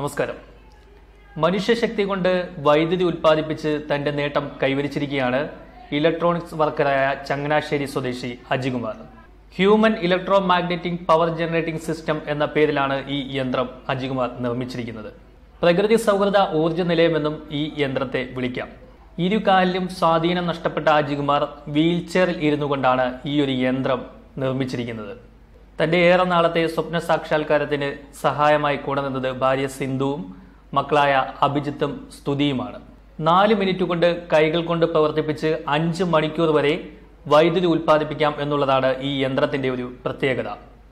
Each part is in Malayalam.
നമസ്കാരം മനുഷ്യശക്തി കൊണ്ട് വൈദ്യുതി ഉൽപ്പാദിപ്പിച്ച് തന്റെ നേട്ടം കൈവരിച്ചിരിക്കുകയാണ് ഇലക്ട്രോണിക്സ് വർക്കറായ ചങ്ങനാശ്ശേരി സ്വദേശി Ajikumar human electro magnetic power generating system എന്ന പേരിലാണ് ഈ യന്ത്രം അജികുമാർ നിർമ്മിച്ചിരിക്കുന്നത് പ്രകൃതി സൗഹൃദ ഊർജ്ജ നിലയമെന്നും ഈ യന്ത്രത്തെ വിളിക്കാം ഇരു കാലിലും സ്വാധീനം നഷ്ടപ്പെട്ട അജികുമാർ വീൽ ചെയറിൽ ഇരുന്നു കൊണ്ടാണ് ഈ ഒരു യന്ത്രം നിർമ്മിച്ചിരിക്കുന്നത് തന്റെ ഏറെ നാളത്തെ സ്വപ്ന സാക്ഷാത്കാരത്തിന് സഹായമായി കൂടെ നിന്നത് ഭാര്യ സിന്ധുവും മക്കളായ അഭിജിത്തും സ്തുതിയുമാണ് നാല് മിനിറ്റ് കൊണ്ട് കൈകൾ കൊണ്ട് പ്രവർത്തിപ്പിച്ച് അഞ്ച് മണിക്കൂർ വരെ വൈദ്യുതി ഉൽപ്പാദിപ്പിക്കാം എന്നുള്ളതാണ് ഈ യന്ത്രത്തിന്റെ ഒരു പ്രത്യേകത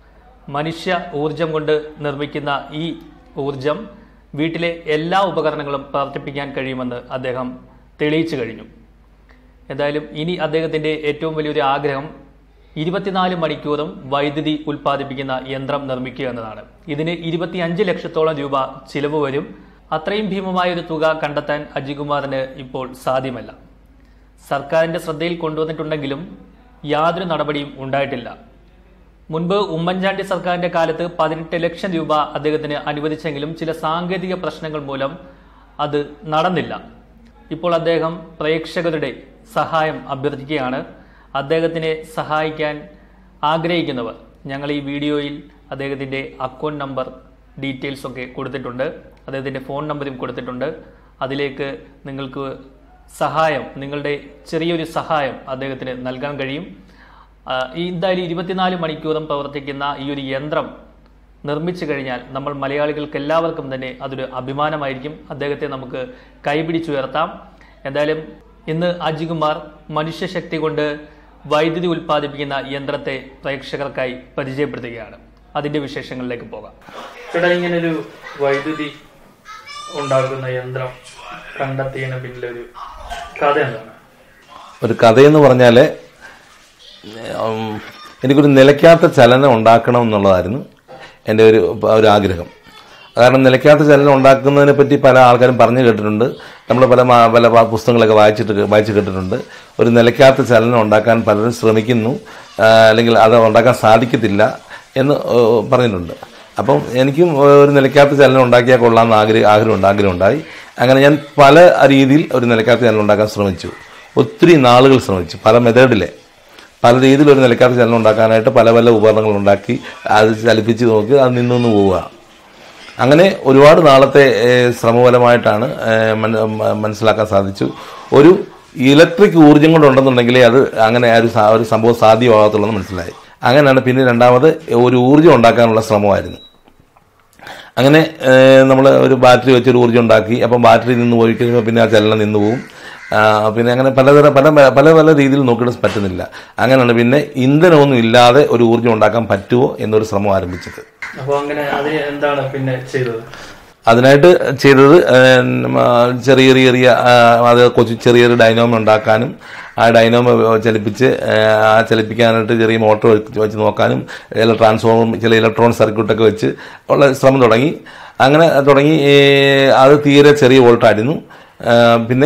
മനുഷ്യ ഊർജം കൊണ്ട് നിർമ്മിക്കുന്ന ഈ ഊർജം വീട്ടിലെ എല്ലാ ഉപകരണങ്ങളും പ്രവർത്തിപ്പിക്കാൻ കഴിയുമെന്ന് അദ്ദേഹം തെളിയിച്ചു കഴിഞ്ഞു എന്തായാലും ഇനി അദ്ദേഹത്തിന്റെ ഏറ്റവും വലിയൊരു ആഗ്രഹം ഇരുപത്തിനാല് മണിക്കൂറും വൈദ്യുതി ഉൽപ്പാദിപ്പിക്കുന്ന യന്ത്രം നിർമ്മിക്കുക എന്നതാണ് ഇതിന് ഇരുപത്തിയഞ്ച് ലക്ഷത്തോളം രൂപ ചിലവ് വരും അത്രയും ഭീമമായ ഒരു തുക കണ്ടെത്താൻ അജികുമാറിന് ഇപ്പോൾ സാധ്യമല്ല സർക്കാരിന്റെ ശ്രദ്ധയിൽ കൊണ്ടുവന്നിട്ടുണ്ടെങ്കിലും യാതൊരു നടപടിയും ഉണ്ടായിട്ടില്ല മുൻപ് ഉമ്മൻചാണ്ടി സർക്കാരിന്റെ കാലത്ത് പതിനെട്ട് ലക്ഷം രൂപ അദ്ദേഹത്തിന് അനുവദിച്ചെങ്കിലും ചില സാങ്കേതിക പ്രശ്നങ്ങൾ മൂലം അത് നടന്നില്ല ഇപ്പോൾ അദ്ദേഹം പ്രേക്ഷകരുടെ സഹായം അഭ്യർത്ഥിക്കുകയാണ് അദ്ദേഹത്തിനെ സഹായിക്കാൻ ആഗ്രഹിക്കുന്നവർ ഞങ്ങൾ ഈ വീഡിയോയിൽ അദ്ദേഹത്തിന്റെ അക്കൗണ്ട് നമ്പർ ഡീറ്റെയിൽസ് ഒക്കെ കൊടുത്തിട്ടുണ്ട് അദ്ദേഹത്തിന്റെ ഫോൺ നമ്പറും കൊടുത്തിട്ടുണ്ട് അതിലേക്ക് നിങ്ങൾക്ക് സഹായം നിങ്ങളുടെ ചെറിയൊരു സഹായം അദ്ദേഹത്തിന് നൽകാൻ കഴിയും ആ, ഈ എന്തായാലും ഇരുപത്തിനാല് മണിക്കൂറും പ്രവർത്തിക്കുന്ന ഈ ഒരു യന്ത്രം നിർമ്മിച്ചു കഴിഞ്ഞാൽ നമ്മൾ മലയാളികൾക്ക് എല്ലാവർക്കും തന്നെ അതൊരു അഭിമാനമായിരിക്കും അദ്ദേഹത്തെ നമുക്ക് കൈപിടിച്ചുയർത്താം എന്തായാലും ഇന്ന് അജികുമാർ മനുഷ്യശക്തി കൊണ്ട് വൈദ്യുതി ഉൽപ്പാദിപ്പിക്കുന്ന യന്ത്രത്തെ പ്രേക്ഷകർക്കായി പരിചയപ്പെടുത്തുകയാണ് അതിന്റെ വിശേഷങ്ങളിലേക്ക് പോകാം ചേട്ടാ ഇങ്ങനൊരു വൈദ്യുതി ഉണ്ടാക്കുന്ന യന്ത്രം കണ്ടെത്തിയതിന് പിന്നിലൊരു കഥ എന്താണ് ഒരു കഥയെന്ന് പറഞ്ഞാൽ എനിക്കൊരു നിലയ്ക്കാത്ത ചലനം ഉണ്ടാക്കണം എന്നുള്ളതായിരുന്നു എൻ്റെ ഒരു ഒരു ആഗ്രഹം കാരണം നിലയ്ക്കാത്ത ചലനം ഉണ്ടാക്കുന്നതിനെ പറ്റി പല ആൾക്കാരും പറഞ്ഞു കേട്ടിട്ടുണ്ട് നമ്മൾ പല മാ- പല വാ- പുസ്തകങ്ങളൊക്കെ വായിച്ചിട്ട് വായിച്ചു കേട്ടിട്ടുണ്ട് ഒരു നിലയ്ക്കാത്ത ചലനം ഉണ്ടാക്കാൻ പലരും ശ്രമിക്കുന്നു ആ, അല്ലെങ്കിൽ അത് ഉണ്ടാക്കാൻ സാധിക്കത്തില്ല എന്ന് ഏ, പറഞ്ഞിട്ടുണ്ട് അപ്പം എനിക്കും ഒരു നിലയ്ക്കാത്ത ചലനം ഉണ്ടാക്കിയാൽ കൊള്ളാമെന്ന് ആഗ്രഹം ആഗ്രഹമുണ്ട് ആഗ്രഹമുണ്ടായി അങ്ങനെ ഞാൻ പല രീതിയിൽ ഒരു നിലയ്ക്കാത്ത ചലനം ഉണ്ടാക്കാൻ ശ്രമിച്ചു ഒത്തിരി നാളുകൾ ശ്രമിച്ചു പല മെത്തേഡിലെ പല രീതിയിൽ ഒരു നിലയ്ക്കാത്ത ചലനം ഉണ്ടാക്കാനായിട്ട് പല പല ഉപകരണങ്ങൾ ഉണ്ടാക്കി അത് ചലിപ്പിച്ച് നോക്കി അത് നിന്നൊന്ന് പോവുക അങ്ങനെ ഒരുപാട് നാളത്തെ ഏഹ്, ശ്രമഫലമായിട്ടാണ് ഏഹ്, മന- മ- മനസ്സിലാക്കാൻ സാധിച്ചു ഒരു ഇലക്ട്രിക് ഊർജ്ജം കൊണ്ടുണ്ടെന്നുണ്ടെങ്കിലേ അത് അങ്ങനെ ആ ഒരു സാ- ഒരു സംഭവം സാധ്യമാകത്തുള്ളൂ എന്ന് മനസ്സിലായി അങ്ങനെയാണ് പിന്നെ രണ്ടാമത് ഒരു ഊർജ്ജം ഉണ്ടാക്കാനുള്ള ശ്രമമായിരുന്നു അങ്ങനെ നമ്മൾ ഒരു ബാറ്ററി വെച്ചൊരു ഊർജ്ജം ഉണ്ടാക്കി അപ്പം ബാറ്ററി നിന്ന് പോയി കഴിയുമ്പോൾ പിന്നെ ആ ചലനം നിന്ന് പോവും ആ, പിന്നെ അങ്ങനെ പലതരം പല പല പല രീതിയിൽ നോക്കിയിട്ട് പറ്റുന്നില്ല അങ്ങനെയാണ് പിന്നെ ഇന്ധനമൊന്നും ഇല്ലാതെ ഒരു ഊർജ്ജം ഉണ്ടാക്കാൻ പറ്റുമോ എന്നൊരു ശ്രമം ആരംഭിച്ചത് അപ്പൊ അങ്ങനെ അതിന് എന്താണ് പിന്നെ ചെയ്തത് അതിനായിട്ട് ചെയ്തത് ഏഹ്, നമ്മ ചെറിയ ചെറിയ ചെറിയ ആ, അത് കൊച്ചു ചെറിയൊരു ഡൈനോമോ ഉണ്ടാക്കാനും ആ ഡൈനോമോ ചലിപ്പിച്ച് ഏഹ്, ആ ചലിപ്പിക്കാനായിട്ട് ചെറിയ മോട്ടോർ വെച്ച് വെച്ച് നോക്കാനും ചില ട്രാൻസ്ഫോമർ ചില ഇലക്ട്രോണിക് സർക്യൂട്ടൊക്കെ വെച്ച് ഉള്ള ശ്രമം തുടങ്ങി അങ്ങനെ തുടങ്ങി ഏഹ്, അത് തീരെ ചെറിയ വോൾട്ടായിരുന്നു ഏഹ്, പിന്നെ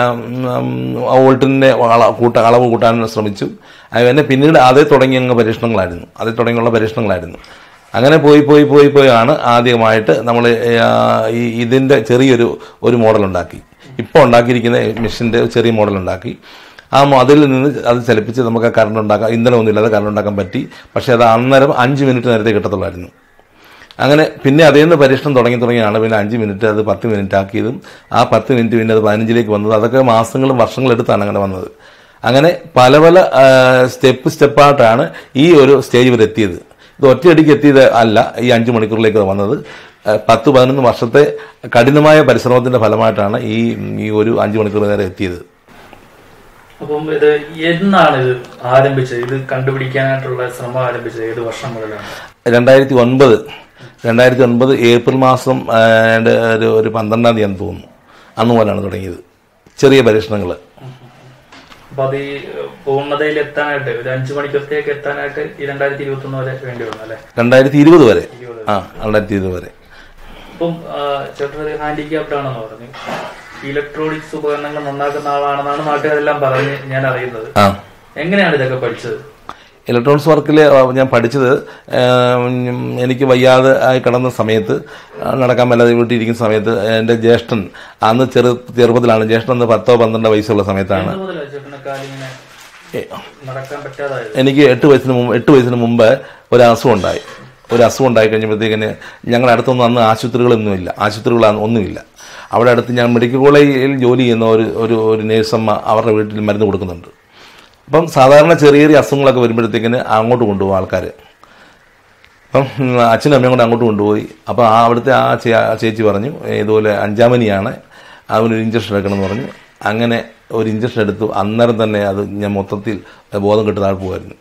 വോൾട്ടിൻ്റെ കൂട്ട അളവ് കൂട്ടാൻ ശ്രമിച്ചു അങ്ങനെ പിന്നീട് അതേ തുടങ്ങി അങ്ങ് പരീക്ഷണങ്ങളായിരുന്നു അതേ തുടങ്ങിയുള്ള പരീക്ഷണങ്ങളായിരുന്നു അങ്ങനെ പോയി പോയി പോയി പോയാണ് ആദ്യമായിട്ട് നമ്മൾ ഈ ഇതിൻ്റെ ചെറിയൊരു ഒരു മോഡൽ ഉണ്ടാക്കി ഇപ്പോൾ ഉണ്ടാക്കിയിരിക്കുന്ന മെഷീൻ്റെ ചെറിയ മോഡൽ ഉണ്ടാക്കി ആ മോ- അതിൽ നിന്ന് അത് ചലിപ്പിച്ച് നമുക്ക് കറണ്ട് ഉണ്ടാക്കാം ഇന്ധനമൊന്നും ഇല്ലാതെ കറണ്ട് ഉണ്ടാക്കാൻ പറ്റി പക്ഷേ അത് അന്നേരം അഞ്ച് മിനിറ്റ് നേരത്തെ കിട്ടത്തുള്ളായിരുന്നു അങ്ങനെ പിന്നെ അതേ നിന്ന് പരീക്ഷണം തുടങ്ങി തുടങ്ങിയാണ് പിന്നെ അഞ്ച് മിനിറ്റ് അത് പത്ത് മിനിറ്റ് ആക്കിയതും ആ പത്ത് മിനിറ്റ് പിന്നെ അത് പതിനഞ്ചിലേക്ക് വന്നത് അതൊക്കെ മാസങ്ങളും വർഷങ്ങളും എടുത്താണ് അങ്ങനെ വന്നത് അങ്ങനെ പല പല സ്റ്റെപ്പ് സ്റ്റെപ്പായിട്ടാണ് ഈ ഒരു സ്റ്റേജ് വരെ എത്തിയത് ഇത് ഒറ്റയടിക്ക് എത്തിയത് അല്ല ഈ അഞ്ച് മണിക്കൂറിലേക്ക് വന്നത് ആ, പത്ത് പതിനൊന്ന് വർഷത്തെ കഠിനമായ പരിശ്രമത്തിന്റെ ഫലമായിട്ടാണ് ഈ ഈ ഒരു അഞ്ച് മണിക്കൂർ നേരെ എത്തിയത് അപ്പം ഇത് എന്നാണ് ഇത് ആരംഭിച്ചത് ഇത് കണ്ടുപിടിക്കാനായിട്ടുള്ള ശ്രമം ആരംഭിച്ചത് ഏത് വർഷം മുതലാണ് രണ്ടായിരത്തി ഒൻപത് രണ്ടായിരത്തി ഒൻപത് ഏപ്രിൽ മാസം ആ, ഏതാണ്ട് ഒരു ഒരു പന്ത്രണ്ടാം തീയതി തോന്നുന്നു അന്ന് മുതലാണ് തുടങ്ങിയത് ചെറിയ പരീക്ഷണങ്ങൾ അപ്പൊ അത് ഈ പൂർണ്ണതയിൽ എത്താനായിട്ട് ഒരു അഞ്ചു മണിക്കൂറത്തേക്ക് എത്താനായിട്ട് ഈ രണ്ടായിരത്തി ഇരുപത്തി ഒന്ന് വരെ വേണ്ടി വന്നു അല്ലെ രണ്ടായിരത്തി ഇരുപത് വരെ ആ രണ്ടായിരത്തി ഇരുപത് വരെ അപ്പം ചേട്ടൻ ഒരു ഹാൻഡിക്യാപ്ഡ് ആണെന്ന് പറഞ്ഞു ഇലക്ട്രോണിക്സ് ഉപകരണങ്ങൾ നന്നാക്കുന്ന ആളാണെന്നാണ് നാട്ടുകാരെല്ലാം പറഞ്ഞ് ഞാൻ അറിയുന്നത് ആ എങ്ങനെയാണ് ഇതൊക്കെ പഠിച്ചത് ഇലക്ട്രോണിക്സ് വർക്കിൽ ഞാൻ പഠിച്ചത് ഉം, എനിക്ക് വയ്യാതെ ആയി കിടന്ന സമയത്ത് ആ, നടക്കാൻ മേലാതെ വീട്ടിലിരിക്കുന്ന സമയത്ത് എൻ്റെ ജ്യേഷ്ഠൻ അന്ന് ചെറു ചെറുപ്പത്തിലാണ് ജ്യേഷ്ഠൻ അന്ന് പത്തോ പന്ത്രണ്ടോ വയസ്സുള്ള സമയത്താണ് എന്ന് മുതലാ ചേട്ടന് കാലിങ്ങനെ നടക്കാൻ പറ്റാതായത് എനിക്ക് എട്ട് വയസ്സിന് മുമ്പ് എട്ട് വയസ്സിന് മുമ്പ് ഒരു അസുഖം ഉണ്ടായി ഒരു അസുഖം ഉണ്ടായി കഴിഞ്ഞപ്പോഴത്തേക്കിന് ഞങ്ങളുടെ അടുത്തൊന്നും അന്ന് ആശുപത്രികളൊന്നുമില്ല ആശുപത്രികൾ ഒന്നുമില്ല അവിടെ അടുത്ത് ഞാൻ മെഡിക്കൽ കോളേജിൽ ജോലി ചെയ്യുന്ന ഒരു ഒരു ഒരു നേഴ്സമ്മ അവരുടെ വീട്ടിൽ മരുന്ന് കൊടുക്കുന്നുണ്ട് അപ്പം സാധാരണ ചെറിയ ചെറിയ അസുഖങ്ങളൊക്കെ വരുമ്പോഴത്തേക്കിന് അങ്ങോട്ട് കൊണ്ടുപോകും ആൾക്കാർ അപ്പം ഉം, അച്ഛനും അമ്മയും കൂടെ അങ്ങോട്ട് കൊണ്ടുപോയി അപ്പോൾ ആ അവിടുത്തെ ആ ചേ- ആ ചേച്ചി പറഞ്ഞു ഇതുപോലെ അഞ്ചാമനിയാണ് അവനൊരു ഇഞ്ചക്ഷൻ എടുക്കണം എന്ന് പറഞ്ഞു അങ്ങനെ ഒരു ഇഞ്ചക്ഷൻ എടുത്തു അന്നേരം തന്നെ അത് ഞാൻ മൊത്തത്തിൽ ബോധം കെട്ട് താഴെ പോകുമായിരുന്നു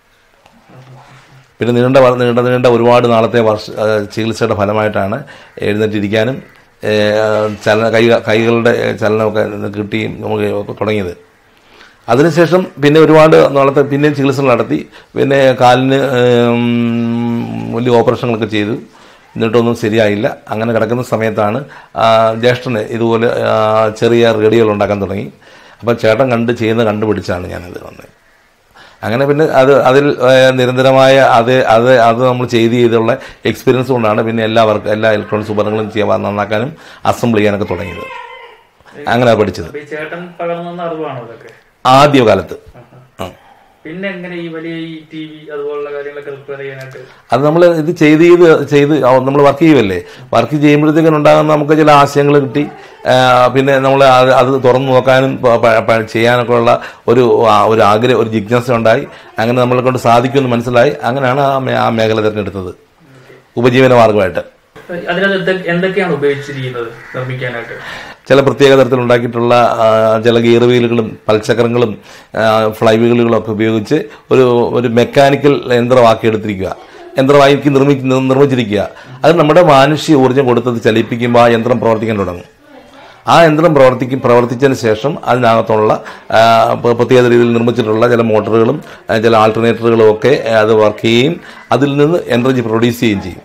പിന്നെ നീണ്ട വ- നീണ്ട നീണ്ട ഒരുപാട് നാളത്തെ വർഷ ആ, ചികിത്സയുടെ ഫലമായിട്ടാണ് എഴുന്നേറ്റിരിക്കാനും ഏ, ചലന കൈ കൈകളുടെ ചലനമൊക്കെ കിട്ടിയും നമുക്ക് ഒക്കെ തുടങ്ങിയത് അതിനുശേഷം പിന്നെ ഒരുപാട് നാളത്തെ പിന്നെയും ചികിത്സകൾ നടത്തി പിന്നെ കാലിന് ഉം, വലിയ ഓപ്പറേഷനുകളൊക്കെ ചെയ്തു എന്നിട്ടൊന്നും ശരിയായില്ല അങ്ങനെ കിടക്കുന്ന സമയത്താണ് ആ, ജ്യേഷ്ഠന് ഇതുപോലെ ആ, ചെറിയ റേഡിയോകൾ ഉണ്ടാക്കാൻ തുടങ്ങി അപ്പം ചേട്ടൻ കണ്ട് ചെയ്യുന്നത് കണ്ടുപിടിച്ചാണ് ഞാനത് വന്നത് അങ്ങനെ പിന്നെ അത് അതിൽ ഏഹ്, നിരന്തരമായ അത് അത് അത് നമ്മൾ ചെയ്ത് ചെയ്തുള്ള എക്സ്പീരിയൻസ് കൊണ്ടാണ് പിന്നെ എല്ലാ വർക്ക് എല്ലാ ഇലക്ട്രോണിക്സ് ഉപകരണങ്ങളും ചെയ്യാൻ നന്നാക്കാനും അസംബിൾ ചെയ്യാനൊക്കെ തുടങ്ങിയത് അങ്ങനെ പഠിച്ചത് അപ്പൊ ഈ ചേട്ടൻ പകർന്ന അറിവാണോ ഇതൊക്കെ ആദ്യ കാലത്ത് ആ. പിന്നെ എങ്ങനെ ഈ വലിയ ഈ ടി വി അതുപോലുള്ള കാര്യങ്ങളൊക്കെ റിപ്പയർ ചെയ്യാനായിട്ട് അത് നമ്മൾ ഇത് ചെയ്ത് ചെയ്ത് ചെയ്ത് നമ്മൾ വർക്ക് ചെയ്യുമല്ലേ വർക്ക് ചെയ്യുമ്പോഴത്തേക്കും ഉണ്ടാകുന്ന നമുക്ക് ചില ആശയങ്ങൾ കിട്ടി ആ, പിന്നെ നമ്മൾ അത് അത് തുറന്നു നോക്കാനും പ- പ- പ- ചെയ്യാനൊക്കെ ഉള്ള ഒരു ആ, ഒരു ആഗ്രഹം ഒരു ജിജ്ഞാസ ഉണ്ടായി അങ്ങനെ നമ്മളെ കൊണ്ട് സാധിക്കുമെന്ന് മനസ്സിലായി അങ്ങനെയാണ് ആ മേ- ആ മേഖല തിരഞ്ഞെടുത്തത് ഉപജീവന മാർഗമായിട്ട് അതിനകത്ത് എന്തൊ- എന്തൊക്കെയാണ് ഉപയോഗിച്ചിരിക്കുന്നത് നിർമ്മിക്കാനായിട്ട് ചില പ്രത്യേക തരത്തിൽ ഉണ്ടാക്കിയിട്ടുള്ള ആ, ചില ഗിയർ വീലുകളും പൽചക്രങ്ങളും ആ, ഫ്ലൈ വീലുകളും ഒക്കെ ഉപയോഗിച്ച് ഒരു ഒരു മെക്കാനിക്കൽ യന്ത്രമാക്കിയെടുത്തിരിക്കുക യന്ത്രമാക്കി നിർമ്മി നിർമ്മിച്ചിരിക്കുക അത് നമ്മുടെ മാനുഷിക ഊർജ്ജം കൊടുത്തത് ചലിപ്പിക്കുമ്പോൾ ആ യന്ത്രം പ്രവർത്തിക്കാൻ തുടങ്ങും ആ യന്ത്രം പ്രവർത്തിക്കും പ്രവർത്തിച്ചതിന് ശേഷം അതിനകത്തുള്ള ആ, പ- പ്രത്യേക രീതിയിൽ നിർമ്മിച്ചിട്ടുള്ള ചില മോട്ടറുകളും ആ, ചില ആൾട്ടർനേറ്ററുകളും ഒക്കെ അത് വർക്ക് ചെയ്യുകയും അതിൽ നിന്ന് എനർജി പ്രൊഡ്യൂസ് ചെയ്യുകയും ചെയ്യും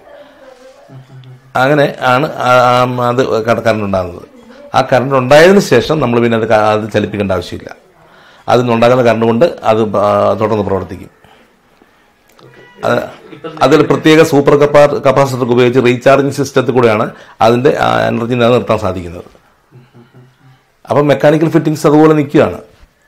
അങ്ങനെ ആണ് ആ- ആ അത് കറണ്ട് ഉണ്ടാകുന്നത് ആ കറണ്ട് ഉണ്ടായതിനു ശേഷം നമ്മൾ പിന്നെ അത് ക- അത് ചലിപ്പിക്കേണ്ട ആവശ്യമില്ല അതിൽ നിന്നുണ്ടാകുന്ന കറണ്ട് കൊണ്ട് അത് ആ, തുടർന്ന് പ്രവർത്തിക്കും അത് അതിൽ പ്രത്യേക സൂപ്പർ കപ്പാ കപ്പാസിറ്റർ ഉപയോഗിച്ച് റീചാർജിങ് സിസ്റ്റത്തിൽ കൂടെയാണ് അതിന്റെ എനർജി നിലനിർത്താൻ സാധിക്കുന്നത് അപ്പം മെക്കാനിക്കൽ ഫിറ്റിംഗ്സ് അതുപോലെ നിൽക്കുകയാണ്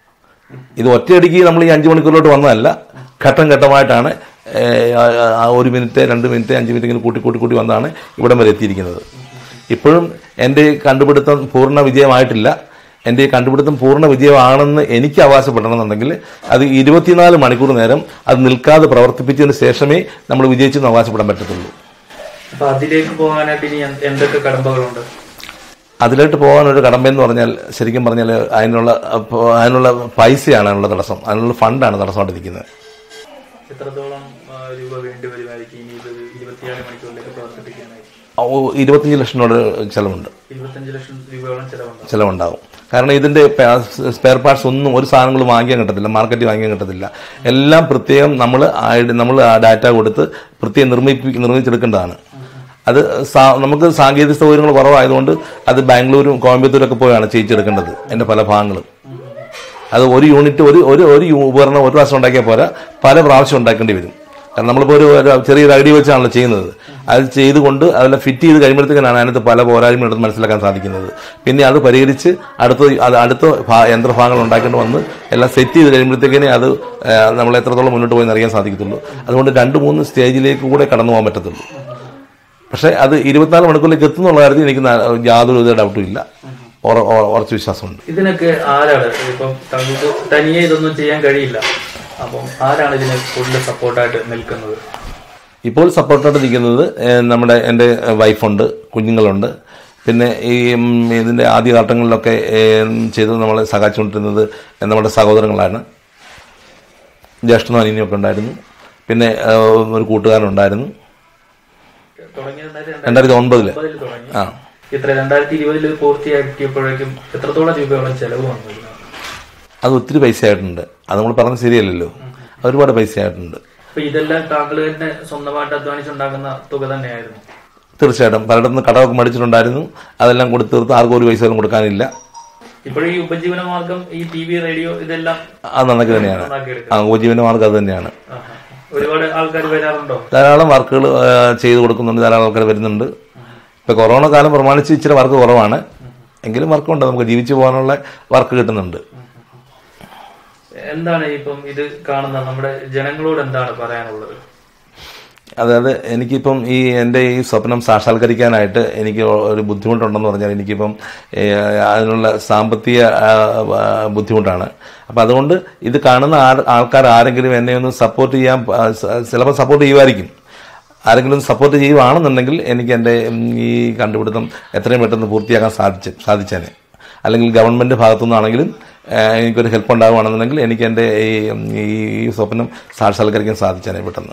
ഇത് ഒറ്റയടിക്ക് നമ്മൾ ഈ അഞ്ച് മണിക്കൂറിലോട്ട് വന്നതല്ല ഘട്ടം ഘട്ടമായിട്ടാണ് ഏഹ്, ആ- ആ ഒരു മിനിറ്റ് രണ്ട് മിനിറ്റ് അഞ്ച് മിനിറ്റ് ഇങ്ങനെ കൂട്ടി കൂട്ടി കൂട്ടി വന്നാണ് ഇവിടം വരെ എത്തിയിരിക്കുന്നത് ഇപ്പോഴും എൻ്റെ ഈ കണ്ടുപിടുത്തം പൂർണ്ണ വിജയമായിട്ടില്ല എൻ്റെ ഈ കണ്ടുപിടുത്തം പൂർണ്ണ വിജയമാണെന്ന് എനിക്ക് അവകാശപ്പെടണമെന്നുണ്ടെങ്കിൽ അത് ഇരുപത്തിനാല് മണിക്കൂർ നേരം അത് നിൽക്കാതെ പ്രവർത്തിപ്പിച്ചതിന് ശേഷമേ നമ്മൾ വിജയിച്ചെന്ന് അവകാശപ്പെടാൻ പറ്റത്തുള്ളൂ അപ്പൊ അതിലേക്ക് പോകാനായിട്ട് ഇനി എന്ത്- എന്തൊക്കെ കടമ്പകളുണ്ട് അതിലോട്ട് പോകാൻ ഒരു കടമ്പയെന്ന് പറഞ്ഞാൽ ശരിക്കും പറഞ്ഞാൽ അതിനുള്ള അപ്പൊ അതിനുള്ള പൈസയാണ് അതിനുള്ള തടസ്സം അതിനുള്ള ഫണ്ടാണ് തടസ്സമായിട്ടിരിക്കുന്നത് എത്രത്തോളം ആ, രൂപ വേണ്ടി വരുമായിരിക്കും ഇനി ഇത് ഇരുപത്തിയേഴ് മണിക്കൂറിലേക്ക് പ്രവർത്തിപ്പിക്കാനായി ഓ, ഇരുപത്തഞ്ച് ലക്ഷം രൂപ ചിലവുണ്ട് ഇരുപത്തഞ്ച് ലക്ഷം രൂപയോളം ചെലവുണ്ടാവും ചിലവുണ്ടാകും കാരണം ഇതിന്റെ സ്പെയർ പാർട്സ് ഒന്നും ഒരു സാധനങ്ങൾ വാങ്ങിക്കാൻ കിട്ടത്തില്ല മാർക്കറ്റിൽ വാങ്ങിക്കാൻ കിട്ടത്തില്ല എല്ലാം പ്രത്യേകം നമ്മൾ നമ്മൾ ആ ഡാറ്റ കൊടുത്ത് പ്രത്യേകം നിർമ്മിപ്പി നിർമ്മിച്ചെടുക്കേണ്ടതാണ് അത് സാ- നമുക്ക് സാങ്കേതിക സൗകര്യങ്ങൾ കുറവായതുകൊണ്ട് അത് ബാംഗ്ലൂരും കോയമ്പത്തൂരൊക്കെ പോയാണ് ചെയ്യിച്ചെടുക്കേണ്ടത് എൻ്റെ പല ഭാഗങ്ങളും അത് ഒരു യൂണിറ്റ് ഒരു ഒരു ഒരു യു- ഉപകരണം ഒരു പ്രാവശ്യം ഉണ്ടാക്കിയാൽ പോരാ പല പ്രാവശ്യം ഉണ്ടാക്കേണ്ടി വരും കാരണം നമ്മളിപ്പോൾ ഒരു ഒരു ചെറിയൊരു ഐഡിയ വെച്ചാണല്ലോ ചെയ്യുന്നത് അത് ചെയ്തുകൊണ്ട് അതെല്ലാം ഫിറ്റ് ചെയ്ത് കഴിയുമ്പോഴത്തേക്കാണ് അതിനകത്ത് പല പോരായ്മകളെടുത്ത് മനസ്സിലാക്കാൻ സാധിക്കുന്നത് പിന്നെ അത് പരിഹരിച്ച് അടുത്ത അത് അടുത്ത ഭാ- യന്ത്രഭാഗങ്ങൾ ഉണ്ടാക്കേണ്ടി വന്ന് എല്ലാം സെറ്റ് ചെയ്ത് കഴിയുമ്പോഴത്തേക്കിനെ അത് ആ, നമ്മൾ എത്രത്തോളം മുന്നോട്ട് പോയി അറിയാൻ സാധിക്കത്തുള്ളൂ അതുകൊണ്ട് രണ്ട് മൂന്ന് സ്റ്റേജിലേക്ക് കൂടെ കടന്നു പോകാൻ പറ്റത്തുള്ളൂ പക്ഷേ അത് ഇരുപത്തിനാല് മണിക്കൂറിലേക്ക് എത്തുന്നുള്ള കാര്യത്തിൽ എനിക്ക് ന- യാതൊരു വിധ ഡൗട്ടും ഇല്ല ഉറ- ഉറ- ഉറച്ച വിശ്വാസമുണ്ട് ഇതിനൊക്കെ ആരാണ് ഇപ്പം തങ്ങൾക്ക് തനിയെ ഇതൊന്നും ചെയ്യാൻ കഴിയില്ല അപ്പം ആരാണ് ഇതിന് കൂടുതൽ സപ്പോർട്ടായിട്ട് നിൽക്കുന്നത് ഇപ്പോൾ സപ്പോർട്ടായിട്ട് നിൽക്കുന്നത് ഏഹ്, നമ്മുടെ എൻ്റെ വൈഫുണ്ട് കുഞ്ഞുങ്ങളുണ്ട് പിന്നെ ഈ ഉം, ഇതിൻ്റെ ആദ്യഘട്ടങ്ങളിലൊക്കെ ഏഹ്, ചെയ്ത് നമ്മളെ സഹായിച്ചുകൊണ്ടിരുന്നത് നമ്മുടെ സഹോദരങ്ങളാണ് ജ്യേഷ്ഠനും അനിയനും ഒക്കെ ഉണ്ടായിരുന്നു പിന്നെ ഏഹ്, ഒരു കൂട്ടുകാരനുണ്ടായിരുന്നു തുടങ്ങിയത് രണ്ടായിരത്തി ഒൻപതില് ഒമ്പതിൽ തുടങ്ങി ആ ഇത്ര രണ്ടായിരത്തി ഇരുപതിൽ പൂർത്തിയാക്കിയപ്പോഴേക്കും എത്രത്തോളം രൂപയോളം ചെലവ് വന്നു ഇതിന്? അത് ഒത്തിരി പൈസ ആയിട്ടുണ്ട് അത് നമ്മൾ പറഞ്ഞത് ശരിയല്ലല്ലോ ഒരുപാട് പൈസ ആയിട്ടുണ്ട് അപ്പൊ ഇതെല്ലാം താങ്കൾ തന്നെ സ്വന്തമായിട്ട് അധ്വാനിച്ചുണ്ടാക്കുന്ന തുക തന്നെയായിരുന്നു തീർച്ചയായിട്ടും പലയിടത്തുനിന്ന് കടമൊക്കെ മേടിച്ചിട്ടുണ്ടായിരുന്നു അതെല്ലാം കൊടുത്തു തീർത്ത് ആർക്കും ഒരു പൈസ പോലും കൊടുക്കാനില്ല ഇപ്പോഴും ഈ ഉപജീവന മാർഗം ഈ ടി വി റേഡിയോ ഇതെല്ലാം അത് നന്നാക്കി തന്നെയാണ് ഉണ്ടാക്കിയെടുക്കുക ആ ഉപജീവന മാർഗം അത് തന്നെയാണ് ആഹാ. ഒരുപാട് ആൾക്കാർ വരാറുണ്ടോ ധാരാളം വർക്കുകൾ ചെയ്തു കൊടുക്കുന്നുണ്ട് ധാരാളം ആൾക്കാർ വരുന്നുണ്ട് ഇപ്പൊ കൊറോണ കാലം പ്രമാണിച്ച് ഇച്ചിരി വർക്ക് കുറവാണ് എങ്കിലും വർക്കുണ്ട് നമുക്ക് ജീവിച്ചു പോകാനുള്ള വർക്ക് കിട്ടുന്നുണ്ട് എന്താണ് ഇപ്പം ഇത് കാണുന്ന നമ്മുടെ ജനങ്ങളോട് എന്താണ് പറയാനുള്ളത് അതായത് എനിക്കിപ്പം ഈ എൻ്റെ ഈ സ്വപ്നം സാക്ഷാത്കരിക്കാനായിട്ട് എനിക്ക് ഒരു ബുദ്ധിമുട്ടുണ്ടെന്ന് പറഞ്ഞാൽ എനിക്കിപ്പം ഏ, അതിനുള്ള സാമ്പത്തിക ആ, ആ, ബുദ്ധിമുട്ടാണ് അപ്പം അതുകൊണ്ട് ഇത് കാണുന്ന ആൾ- ആൾക്കാർ ആരെങ്കിലും എന്നെ ഒന്ന് സപ്പോർട്ട് ചെയ്യാൻ ആ, സ- ചിലപ്പോൾ സപ്പോർട്ട് ചെയ്യുമായിരിക്കും ആരെങ്കിലും സപ്പോർട്ട് ചെയ്യുവാണെന്നുണ്ടെങ്കിൽ എനിക്ക് എൻ്റെ ഉം, ഈ കണ്ടുപിടുത്തം എത്രയും പെട്ടെന്ന് പൂർത്തിയാക്കാൻ സാധിച്ചു സാധിച്ചേനെ അല്ലെങ്കിൽ ഗവൺമെൻറ് ഭാഗത്തുനിന്നാണെങ്കിലും ആ, എനിക്കൊരു ഹെൽപ്പ് ഉണ്ടാവുകയാണെന്നുണ്ടെങ്കിൽ എനിക്ക് എൻ്റെ ഈ ഉം, ഈ ഈ സ്വപ്നം സാക്ഷാത്കരിക്കാൻ സാധിച്ചേനെ പെട്ടെന്ന്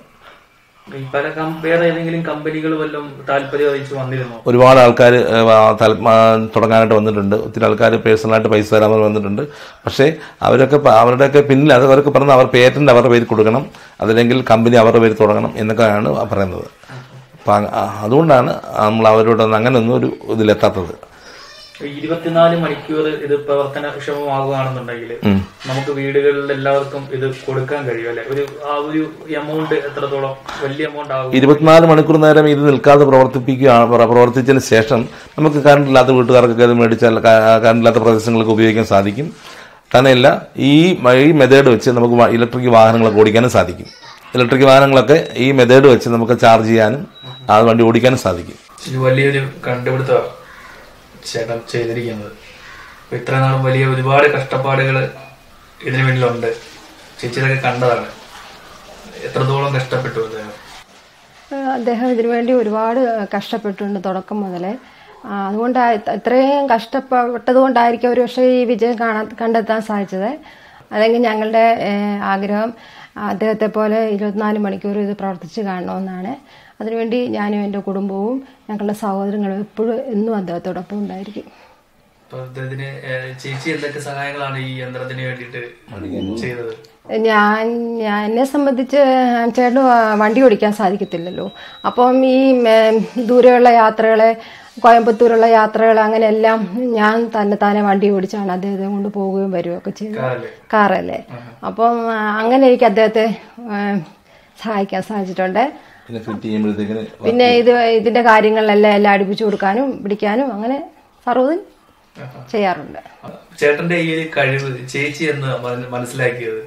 ഈ പല കം- വേറെ ഏതെങ്കിലും കമ്പനികൾ വല്ലതും താല്പര്യം അറിയിച്ച് വന്നിരുന്നോ ഒരുപാട് ആൾക്കാർ തുടങ്ങാനായിട്ട് വന്നിട്ടുണ്ട് ഒത്തിരി ആൾക്കാർ പേഴ്സണലായിട്ട് പൈസ തരാമെന്ന് വന്നിട്ടുണ്ട് പക്ഷേ അവരൊക്കെ പ- അവരുടെയൊക്കെ പിന്നിൽ അത് അവർക്ക് പറഞ്ഞ അവർ പേറ്റന്റ് അവരുടെ പേര് കൊടുക്കണം അതല്ലെങ്കിൽ കമ്പനി അവരുടെ പേര് തുടങ്ങണം എന്നൊക്കെയാണ് പറയുന്നത് അപ്പം അ- അ- അതുകൊണ്ടാണ് നമ്മൾ അവരോടൊന്നും അങ്ങനെ ഒന്നും ഒരു ഇതിലെത്താത്തത് ഈ ഇരുപത്തിനാല് മണിക്കൂർ ഇത് പ്രവർത്തനക്ഷമമാകുകയാണെന്നുണ്ടെങ്കിൽ നമുക്ക് വീടുകളിൽ എല്ലാവർക്കും ഇത് കൊടുക്കാൻ കഴിയും അല്ലെ ഒരു ആ ഒരു എമൗണ്ട് എത്രത്തോളം വലിയ എമൗണ്ട് ആകും ഇരുപത്തിനാല് മണിക്കൂർ നേരം ഇത് നിൽക്കാതെ പ്രവർത്തിപ്പിക്കുക പ്ര- പ്രവർത്തിച്ചതിന് ശേഷം നമുക്ക് കറണ്ട് ഇല്ലാത്ത വീട്ടുകാർക്കൊക്കെ ഇത് മേടിച്ചാൽ കറണ്ട് ഇല്ലാത്ത പ്രദേശങ്ങൾക്ക് ഉപയോഗിക്കാൻ സാധിക്കും തന്നെയല്ല ഈ മ- ഈ മെത്തേഡ് വെച്ച് നമുക്ക് വ- ഇലക്ട്രിക് വാഹനങ്ങളൊക്കെ ഓടിക്കാനും സാധിക്കും ഇലക്ട്രിക് വാഹനങ്ങളൊക്കെ ഈ മെത്തേഡ് വെച്ച് നമുക്ക് ചാർജ് ചെയ്യാനും ആ വണ്ടി ഓടിക്കാനും സാധിക്കും ഇത് വലിയൊരു കണ്ടുപിടുത്തമാണ് ചേട്ടൻ ചെയ്തിരിക്കുന്നത് അപ്പൊ ഇത്ര നാളും വലിയ ഒരുപാട് കഷ്ടപ്പാടുകൾ ഇതിനു വേണ്ടിയിലുണ്ട് ചേച്ചി ഇതൊക്കെ കണ്ടതാണ് എത്രത്തോളം കഷ്ടപ്പെട്ടു അദ്ദേഹം ഏഹ് അദ്ദേഹം ഇതിനു വേണ്ടി ഒരുപാട് കഷ്ടപ്പെട്ടിട്ടുണ്ട് തുടക്കം മുതലേ ആ, അതുകൊണ്ട് ഇത്രയും കഷ്ടപ്പെട്ടത് കൊണ്ടായിരിക്കും ഒരു പക്ഷേ ഈ വിജയം കാണാൻ കണ്ടെത്താൻ സാധിച്ചത് അല്ലെങ്കിൽ ഞങ്ങളുടെ ഏഹ്, ആഗ്രഹം അദ്ദേഹത്തെ പോലെ ഇരുപത്തിനാല് മണിക്കൂർ ഇത് പ്രവർത്തിച്ച് കാണണമെന്നാണ് അതിനുവേണ്ടി ഞാനും എൻ്റെ കുടുംബവും ഞങ്ങളുടെ സഹോദരങ്ങളും എപ്പോഴും എന്നും അദ്ദേഹത്തോടൊപ്പം ഉണ്ടായിരിക്കും അപ്പൊ അദ്ദേഹത്തിന് ഏഹ്, ചേച്ചി എന്തൊക്കെ സഹായങ്ങളാണ് ഈ യന്ത്രത്തിന് വേണ്ടിയിട്ട് ചെയ്തത് ഞാൻ ഞാൻ എന്നെ സംബന്ധിച്ച് ചേട്ടന് വണ്ടി ഓടിക്കാൻ സാധിക്കത്തില്ലല്ലോ അപ്പം ഈ ഉം, ദൂരെയുള്ള യാത്രകളെ കോയമ്പത്തൂരുള്ള യാത്രകൾ അങ്ങനെയെല്ലാം ഞാൻ തന്നെ താനെ വണ്ടി ഓടിച്ചാണ് അദ്ദേഹത്തെ കൊണ്ട് പോവുകയും വരികയൊക്കെ ചെയ്തത് കാറല്ലേ കാറല്ലേ അപ്പം ആ, അങ്ങനെ എനിക്ക് അദ്ദേഹത്തെ ഉം, സഹായിക്കാൻ സാധിച്ചിട്ടുണ്ട് പിന്നെ ഫിറ്റ് ചെയ്യുമ്പോഴത്തേക്കിന് പിന്നെ ഇത് ഇതിന്റെ കാര്യങ്ങളിലെല്ലാം എല്ലാം അടുപ്പിച്ചു കൊടുക്കാനും പിടിക്കാനും അങ്ങനെ സർവ്വതും ചെയ്യാറുണ്ട് ചേട്ടന്റെ ഈ ഒരു കഴിവ് ചേച്ചി എന്ന് മന- മനസ്സിലാക്കിയത്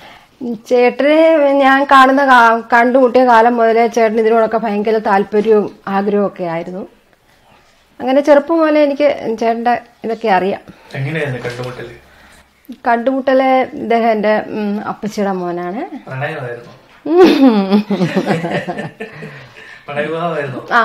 ചേട്ടനെ ഞാൻ കാണുന്ന കാ- കണ്ടുമുട്ടിയ കാലം മുതലേ ചേട്ടൻ ഇതിനോടൊക്കെ ഭയങ്കര താല്പര്യവും ആഗ്രഹവും ഒക്കെ ആയിരുന്നു അങ്ങനെ ചെറുപ്പം മുതലേ എനിക്ക് ചേട്ടൻ്റെ ഇതൊക്കെ അറിയാം എങ്ങനെയായിരുന്നു കണ്ടുമുട്ടല് കണ്ടുമുട്ടലെ ഇദ്ദേഹം എൻ്റെ ഉം, അപ്പച്ചിയുടെ മോനാണ് പ്രണയമായിരുന്നു പ്രണയവിവാഹമായിരുന്നു ആ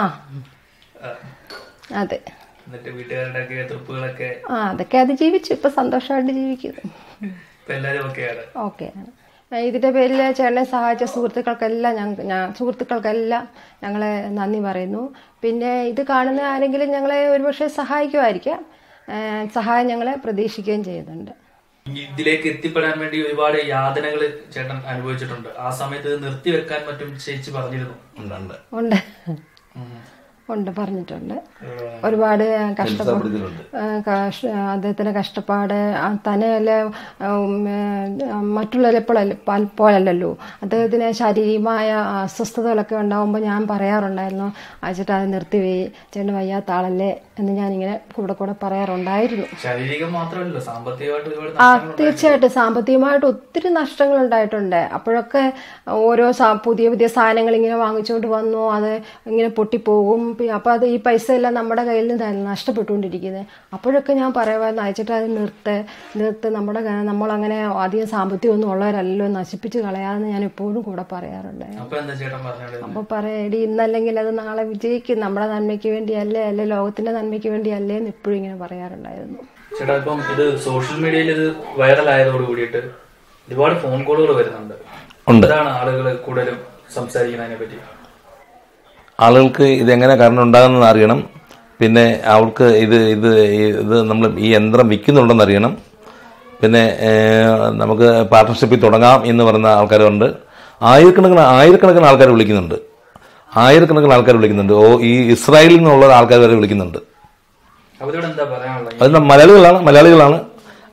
അതെ എന്നിട്ട് വീട്ടുകാരുടെ ഒക്കെ എതിർപ്പുകളൊക്കെ ആ അതൊക്കെ അത് ജീവിച്ചു ഇപ്പൊ സന്തോഷമായിട്ട് ജീവിക്കുന്നു ഇപ്പൊ എല്ലാരും ഒക്കെയാണ് ഓക്കെയാണ് ഇതിന്റെ പേരിൽ ചേട്ടനെ സഹായിച്ച സുഹൃത്തുക്കൾക്കെല്ലാം ഞങ്ങൾ ഞാൻ സുഹൃത്തുക്കൾക്കെല്ലാം ഞങ്ങളെ നന്ദി പറയുന്നു പിന്നെ ഇത് കാണുന്ന ആരെങ്കിലും ഞങ്ങളെ ഒരുപക്ഷെ സഹായിക്കുമായിരിക്കാം ഏഹ് സഹായം ഞങ്ങളെ പ്രതീക്ഷിക്കുകയും ചെയ്യുന്നുണ്ട് ഇതിലേക്ക് എത്തിപ്പെടാൻ വേണ്ടി ഒരുപാട് യാതനകൾ ചേട്ടൻ അനുഭവിച്ചിട്ടുണ്ട് ആ സമയത്ത് ഇത് നിർത്തിവെക്കാൻ പറ്റും ചേച്ചി പറഞ്ഞിരുന്നു ഉണ്ട് ഉണ്ട് ഉണ്ട് പറഞ്ഞിട്ടുണ്ട് ഒരുപാട് കഷ്ടപ്പാട് പിടിച്ചിട്ടുണ്ട് അദ്ദേഹത്തിന്റെ കഷ്ടപ്പാട് ആ തന്നെയല്ല ഉം, ഏഹ്, മറ്റുള്ളവരെ പോലല്ല പൽ- പോലല്ലല്ലോ അദ്ദേഹത്തിന് ശാരീരികമായ അസ്വസ്ഥതകളൊക്കെ ഉണ്ടാകുമ്പോൾ ഞാൻ പറയാറുണ്ടായിരുന്നു ആ ചേട്ടാ അത് നിർത്തിവേ ചേട്ടൻ വയ്യാത്ത ആളല്ലേ എന്ന് ഞാനിങ്ങനെ കൂടെ കൂടെ പറയാറുണ്ടായിരുന്നു ശാരീരികം മാത്രമല്ല സാമ്പത്തികമായിട്ട് ഒരുപാട് ആ നഷ്ടങ്ങൾ തീർച്ചയായിട്ടും സാമ്പത്തികമായിട്ട് ഒത്തിരി നഷ്ടങ്ങൾ ഉണ്ടായിട്ടുണ്ട് അപ്പോഴൊക്കെ ഓരോ സാ- പുതിയ പുതിയ സാധനങ്ങൾ ഇങ്ങനെ വാങ്ങിച്ചുകൊണ്ട് വന്നു അത് ഇങ്ങനെ പൊട്ടിപ്പോകും പി- അപ്പൊ അത് ഈ പൈസ എല്ലാം നമ്മുടെ കയ്യിൽ നിന്നായിരുന്നു നഷ്ടപ്പെട്ടുകൊണ്ടിരിക്കുന്നത് അപ്പോഴൊക്കെ ഞാൻ പറയുമായിരുന്നു അയച്ചിട്ട് അത് നിർത്ത് നിർത്ത് നമ്മുടെ ക- നമ്മളങ്ങനെ അധികം സാമ്പത്തികമൊന്നും ഉള്ളവരല്ലല്ലോ നശിപ്പിച്ച് കളയാമെന്ന് ഞാൻ എപ്പോഴും കൂടെ പറയാറുണ്ട് അപ്പൊ എന്താ ചേട്ടൻ പറഞ്ഞത് അപ്പൊ പറയടി ഇന്നല്ലെങ്കിൽ അത് നാളെ വിജയിക്കും നമ്മുടെ നന്മയ്ക്ക് വേണ്ടിയല്ലേ അല്ലെ ലോകത്തിന്റെ നന്മയ്ക്ക് വേണ്ടിയല്ലേ എന്ന് എപ്പോഴും ഇങ്ങനെ പറയാറുണ്ടായിരുന്നു ചേട്ടാ ഇപ്പം ഇത് സോഷ്യൽ മീഡിയയിൽ ഇത് വൈറലായതോട് കൂടിയിട്ട് ഒരുപാട് ഫോൺ കോളുകൾ വരുന്നുണ്ട് ഉണ്ട്. എന്താണ് ആളുകൾ കൂടുതലും സംസാരിക്കുന്നതിനെ പറ്റി ആളുകൾക്ക് ഇതെങ്ങനെ കാരണം ഉണ്ടാകുന്നതെന്ന് അറിയണം പിന്നെ അവർക്ക് ഇത് ഇത് ഇത് നമ്മൾ ഈ യന്ത്രം വിൽക്കുന്നുണ്ടെന്ന് അറിയണം പിന്നെ ഏഹ്, നമുക്ക് പാർട്ട്ണർഷിപ്പിൽ തുടങ്ങാം എന്ന് പറയുന്ന ആൾക്കാരുണ്ട് ആയിരക്കണക്കിന് ആയിരക്കണക്കിന് ആൾക്കാർ വിളിക്കുന്നുണ്ട് ആയിരക്കണക്കിന് ആൾക്കാർ വിളിക്കുന്നുണ്ട് ഓ ഈ ഇസ്രായേലിൽ നിന്നുള്ള ആൾക്കാർ വരെ വിളിക്കുന്നുണ്ട് അവരോട് എന്താ പറയാനുള്ളത് അത് ന- മലയാളികളാണ് മലയാളികളാണ്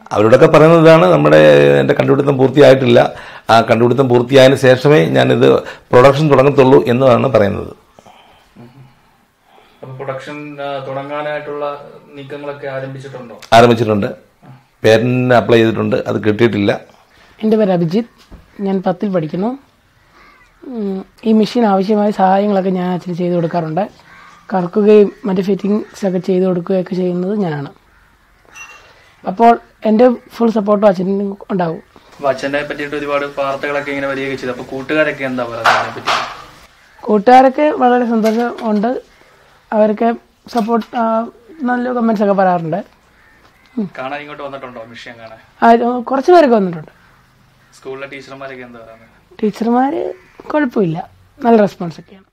അവരോടൊക്കെ പറയുന്നത് ഇതാണ് നമ്മുടെ എൻ്റെ കണ്ടുപിടുത്തം പൂർത്തിയായിട്ടില്ല ആ കണ്ടുപിടുത്തം പൂർത്തിയായതിനു ശേഷമേ ഞാനിത് പ്രൊഡക്ഷൻ തുടങ്ങത്തുള്ളൂ എന്നതാണ് പറയുന്നത് അപ്പൊ പ്രൊഡക്ഷൻ തുടങ്ങാനായിട്ടുള്ള നീക്കങ്ങളൊക്കെ ആരംഭിച്ചിട്ടുണ്ടോ ആരംഭിച്ചിട്ടുണ്ട് പേരന്റിന് അപ്ലൈ ചെയ്തിട്ടുണ്ട് അത് കിട്ടിയിട്ടില്ല എൻ്റെ പേര് അഭിജിത്ത് ഞാൻ പത്തിൽ പഠിക്കുന്നു ഉം, ഈ മെഷീൻ ആവശ്യമായ സഹായങ്ങളൊക്കെ ഞാൻ അച്ഛന് ചെയ്തു കൊടുക്കാറുണ്ട് കറക്കുകയും മറ്റ് ഫിറ്റിങ്സ് ഒക്കെ ചെയ്തു കൊടുക്കുകയൊക്കെ ചെയ്യുന്നത് ഞാനാണ് അപ്പോൾ എൻ്റെ ഫുൾ സപ്പോർട്ടും അച്ഛനും ഉണ്ടാവും അപ്പൊ അച്ഛനെ പറ്റിയിട്ട് ഒരുപാട് വാർത്തകളൊക്കെ ഇങ്ങനെ വരികയൊക്കെ ചെയ്തു അപ്പൊ കൂട്ടുകാരൊക്കെ എന്താ പറയുന്നത് അതിനെ പറ്റി കൂട്ടുകാരൊക്കെ വളരെ സന്തോഷം ഉണ്ട് അവരൊക്കെ സപ്പോർട്ട് നല്ല കമൻസ് ഒക്കെ പറയാറുണ്ട് കാണാൻ ഇങ്ങോട്ട് വന്നിട്ടുണ്ടോ മിഷ്യം കാണാൻ ആ, കുറച്ച് പേരൊക്കെ വന്നിട്ടുണ്ട് സ്കൂളിലെ ടീച്ചർമാരൊക്കെ എന്താ പറയുന്നത് ടീച്ചർമാർ കുഴപ്പമില്ല നല്ല റെസ്പോൺസ് ഒക്കെയാണ്